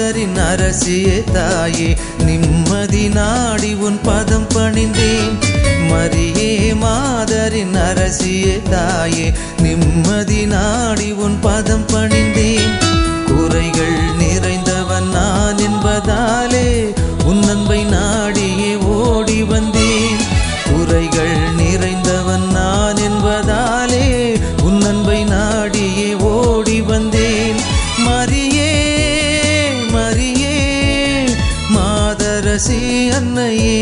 மாதரின் அரசியே தாயே நிம்மதி நாடி உன் பதம் பணிந்தேன் மரியே மாதரின் அரசியே தாயே நிம்மதி நாடி உன் பதம் பணிந்தேன் குறைகள் நிறைந்தவன் நான் என்பதாலே உன் அன்பை நாடியே ஓடி வந்தேன் குறைகள் நிறைந்தவன் நான் என்பதாலே உன் அன்பை நாடியே ஓடி வந்தேன் மரியே மரியே மாதரசி அன்னையே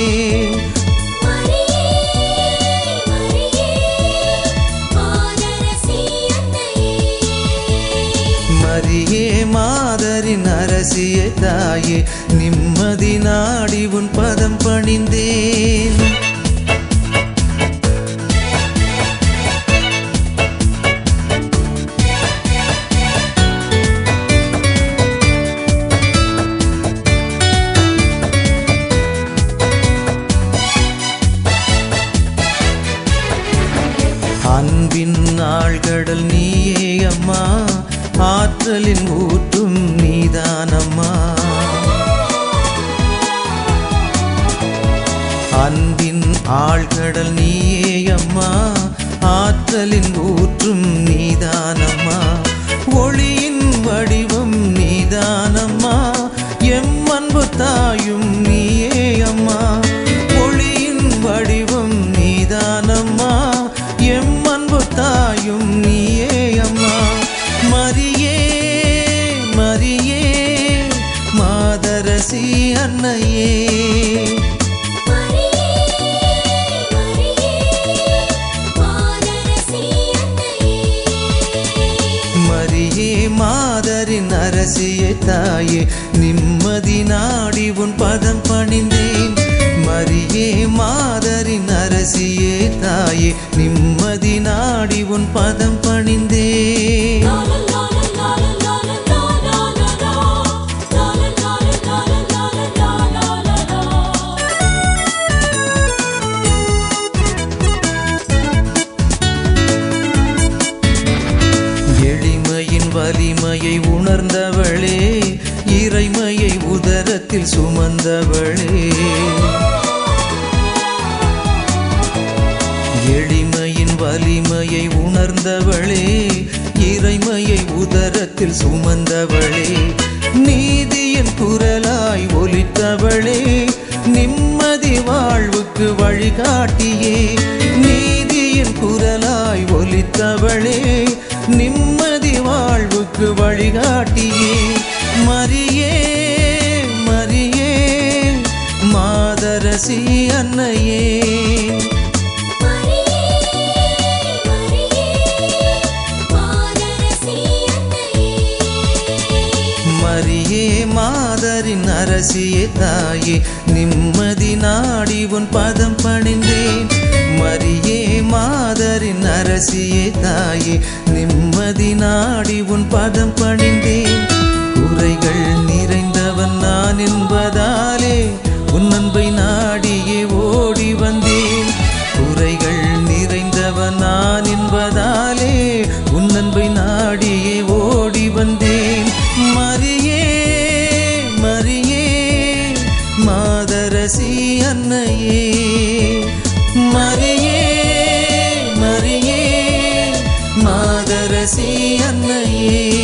மரியே மரியே மாதரசி அன்னையே மரியே மாதரின் அரசியே தாயே நிம்மதி நாடி உன் பதம் பணிந்தேன் அன்பின் ஆழ்கடல் நீயே அம்மா ஆற்றலின் ஊற்றும் நீதானம்மா அன்பின் ஆழ்கடல் நீயே அம்மா ஆற்றலின் ஊற்றும் நீதானம்மா ஒளியின் வடிவம் நீதானம்மா எம் அன்பு தாயும் நீயே அம்மா ஒளியின் வடிவம் நீதானம்மா எம் அன்பு தாயும் நீயே அம்மா மரியே மரியே மாதரசி அன்னையே மரியே மரியே மாதரசி அன்னையே மரியே மாதரின் அரசியே தாயே நிம்மதி நாடி உன் பதம் பணிந்தேன் மரியே மாதரின் அரசியே தாயே நிம்மதி நாடி உன் பதம் பணிந்தேன் லா லா லா லா லா லா லா லா லா லா லா லா லா லா லா எளிமையின் வலிமையை உணர்ந்தவளே இறைமையை உதரத்தில் சுமந்தவளே எளிமையின் வலிமையை உணர்ந்தவளே இறைமையை உதரத்தில் சுமந்தவளே நீதியின் குரலாய் ஒலித்தவளே நிம்மதி வாழ்வுக்கு வழிகாட்டியே நீதியின் குரலாய் ஒலித்தவளே நிம்மதி வாழ்வுக்கு வழிகாட்டியே மரியே மரியே மாதரசி அன்னையே மரியே மரியே மாதரசி அன்னையே மரியே மாதரின் அரசியே தாயே நிம்மதி நாடி உன் பதம் பணிந்தேன் மரியே மாதரின் அரசியே தாயே நிம்மதி நாடி உன் பதம் பணிந்தேன் குறைகள் நிறைந்தவன் நான் என்பதாலே உன் அன்பை நாடியே ஓடி வந்தேன் குறைகள் நிறைந்தவன் நான் என்பதாலே உன் அன்பை நாடியே ஓடி வந்தேன் மரியே மரியே மாதரசி அன்னையே மரியே மரியே மாதரசி அன்னையே